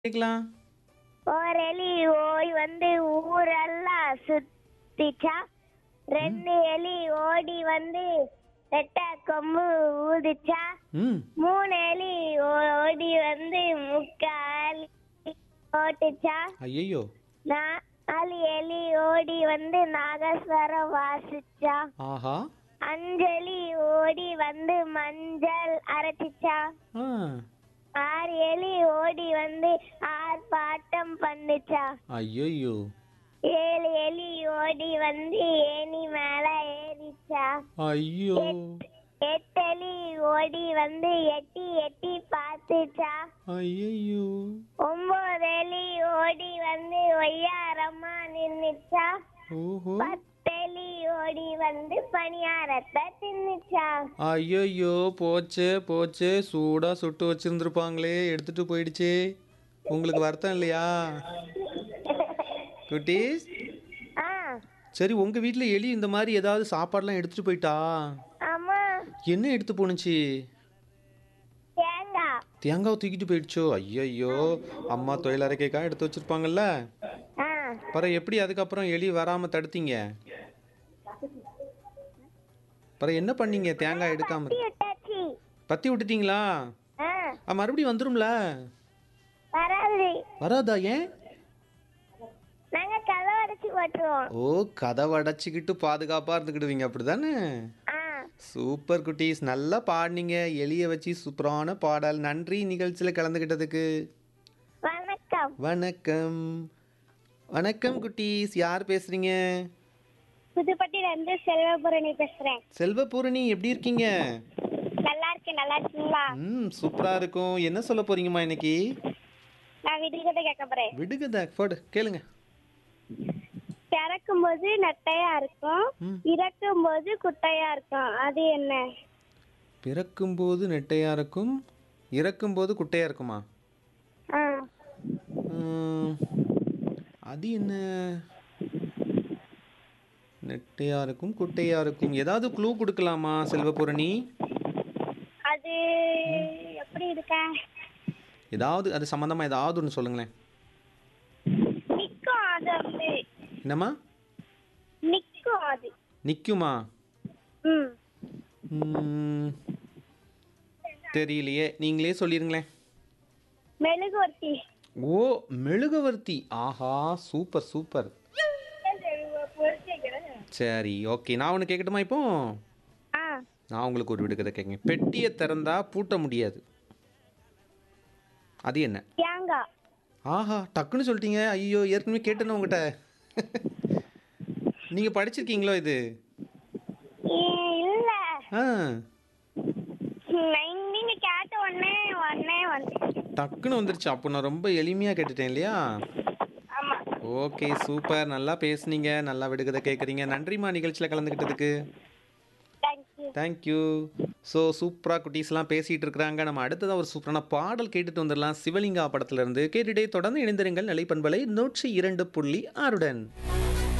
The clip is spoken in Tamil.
கேட்கலாம் ஒரு எலி ஓய் வந்து ஊரெல்லாம் சுத்திச்சா ரெண்டு எலி ஓடி வந்து ரெட்டை கொம்பு ஊதிச்சா ம் மூணு எலி ஓடி வந்து முக்கால் ஓட்டுச்சா ஐயோ நாலு எலி ஓடி வந்து நாகஸ்வரம் வாசிச்சா ஆஹா அஞ்சலி ஓடி வந்து மஞ்சள் அரைச்சிச்சா ஆ ஆறு எலி ஓடி வந்து ஆர்ப்பாட்டம் பண்ணுச்சா ஐயோ ஏழு எலி ஓடி வந்து ஏணி மேல ஏறிச்சா ஐயோ எட்டு எலி ஓடி வந்து எட்டி எட்டி பார்த்துச்சா ஐயோ ஒன்பது எலி ஓடி வந்து ஒய்யாரமா நின்னுச்சா ஓஹோ பத்தெலி ஓடி வந்து பணியாரத்தை தின்னுச்சா ஐயோ போச்சே போச்சே சூடா சுட்டு வச்சிருந்துருப்பாங்களே எடுத்துட்டு போயிடுச்சே உங்களுக்கு வருத்தம் இல்லையா குட்டீஸ் ஆ சரி உங்க வீட்ல எலி இந்த மாதிரி ஏதாவது சாப்பாடுலாம் எடுத்துட்டு போயிட்டா ஆமா என்ன எடுத்து போணுச்சு தேங்காய் தேங்காய் தூக்கிட்டு போயிடுச்சோ ஐயையோ அம்மா தொழிலறைக்கைக்காக எடுத்து வச்சிருப்பாங்கல்ல ஆ பிறகு எப்படி அதுக்கப்புறம் எலி வராம தடுத்தீங்க பிறகு என்ன பண்ணீங்க தேங்காய் எடுக்காம தட்டி விட்டாச்சு பத்தி விட்டுட்டீங்களா ஆ ஆ, மறுபடியும் வந்துரும்ல வராது வராதா ஏன் நாங்க கதை அடைச்சு போட்டுருவோம் ஓ கதவை அடைச்சிக்கிட்டு பாதுகாப்பா இருந்துக்கிடுவீங்க அப்படிதானே ஆ சூப்பர் குட்டீஸ் நல்லா பாடினீங்க எலிய வச்சு சூப்பரான பாடல் நன்றி நிகழ்ச்சியில் கலந்துக்கிட்டதுக்கு வணக்கம் வணக்கம் வணக்கம் குட்டீஸ் யார் பேசுறீங்க புதுப்பட்டியில இருந்து செல்வபுரணி பேசுறேன் செல்வபூரணி எப்படி இருக்கீங்க நல்லா இருக்கேன் நல்லா இருக்கீங்களா ம் சூப்பரா இருக்கும் என்ன சொல்ல போறீங்கம்மா இன்னைக்கு நான் விடுகதை கேட்க போறேன் விடுகதை போடு கேளுங்க பிறக்கும் போது நட்டையா இருக்கும் ம். இறக்கும் போது குட்டையா இருக்கும் அது என்ன பிறக்கும்போது நெட்டையா இருக்கும் இறக்கும்போது குட்டையா இருக்குமா ஆ ம், அது என்ன நெட்டையா இருக்கும் குட்டையா இருக்கும் ஏதாவது க்ளூ கொடுக்கலாமா செல்வபூரணி அது எப்படி இருக்க ஏதாவது அது சம்மந்தமா ஏதாவது ஒன்று சொல்லுங்களேன் நிக்கும் அது வந்து என்னம்மா நிக்கும் அது நிற்குமா ம் ம், தெரியலையே நீங்களே சொல்லிருங்களேன் மெழுகுவர்த்தி ஓ மெழுகுவர்த்தி ஆஹா சூப்பர் சூப்பர் சரி ஓகே நான் ஒன்று கேட்கட்டுமா இப்போ ஆ நான் உங்களுக்கு ஒரு விடுகதை கேட்குங்க பெட்டியை திறந்தா பூட்ட முடியாது அது என்ன தேங்காய் ஆஹா டக்குன்னு சொல்லிட்டீங்க ஐயோ ஏற்கனவே கேட்டேன்னு உங்ககிட்ட நீங்கள் படிச்சிருக்கீங்களோ இது இ- இல்ல ஆ நீ- நீங்க கேட்ட உடனே உடனே வந்து டக்குன்னு வந்துருச்சு அப்போ நான் ரொம்ப எளிமையாக கேட்டுட்டேன் இல்லையா ஆமா ஓகே சூப்பர் நல்லா பேசுனீங்க நல்லா விடுகதை கேட்குறீங்க நன்றிம்மா நிகழ்ச்சியில் கலந்துக்கிட்டதுக்கு தேங்க்யூ தேங்க்யூ ஸோ சூப்பராக குட்டீஸ்லாம் பேசிகிட்டு இருக்கிறாங்க நம்ம அடுத்ததாக ஒரு சூப்பரான பாடல் கேட்டுட்டு வந்துடலாம் சிவலிங்கா படத்துலேருந்து கேட்டுட்டே தொடர்ந்து இணைந்திருங்கள் நிலைப்பண்பலை நூற்றி இரண்டு புள்ளி ஆறுடன்